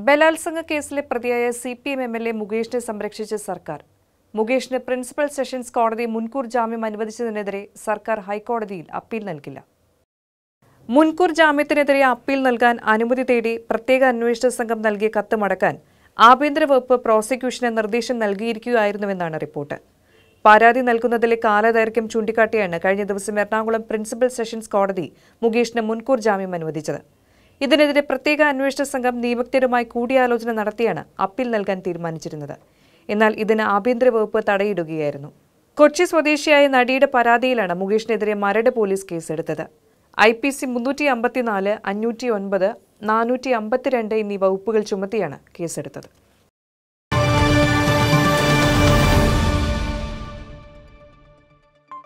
ബലാത്സംഗ കേസിലെ പ്രതിയായ C P M M L A മുകേഷിനെ സംരക്ഷിച്ച സർക്കാർ മുകേഷിന് പ്രിൻസിപ്പൽ സെഷൻസ് കോടതി മുൻകൂർ ജാമ്യം അനുവദിച്ചതിനെതിരെ സർക്കാർ ഹൈക്കോടതിയിൽ അപ്പീൽ നൽകില്ല മുൻകൂർ ജാമ്യത്തിനെതിരെ അപ്പീൽ നൽകാൻ അനുമതി തേടി പ്രത്യേക അന്വേഷണ സംഘം നൽകിയ കത്ത് മടക്കാൻ ആഭ്യന്തര വകുപ്പ് പ്രോസിക്യൂഷന് നിർദ്ദേശം നൽകിയിരിക്കുകയായിരുന്നുവെന്നാണ് റിപ്പോർട്ട് പരാതി നൽകുന്നതിലെ കാലദൈർഘ്യം ചൂണ്ടിക്കാട്ടിയാണ് കഴിഞ്ഞ ദിവസം എറണാകുളം പ്രിൻസിപ്പൽ സെഷൻസ് കോടതി മുകേഷിന് മുൻകൂർ ജാമ്യം അനുവദിച്ചത് ഇതിനെതിരെ പ്രത്യേക അന്വേഷണ സംഘം നിയമജ്ഞരുമായി കൂടിയാലോചന നടത്തിയാണ് അപ്പീൽ നൽകാൻ തീരുമാനിച്ചിരുന്നത് എന്നാൽ ഇതിന് ആഭ്യന്തര വകുപ്പ് തടയിടുകയായിരുന്നു കൊച്ചി സ്വദേശിയായ നടിയുടെ പരാതിയിലാണ് മുകേഷിനെതിരെ മരട് പോലീസ് കേസെടുത്തത് ഐ പി സി മുന്നൂറ്റി അമ്പത്തിനാല് അഞ്ഞൂറ്റി ഒൻപത് നാനൂറ്റി അമ്പത്തിരണ്ട് എന്നീ വകുപ്പുകൾ ചുമത്തിയാണ് കേസെടുത്തത്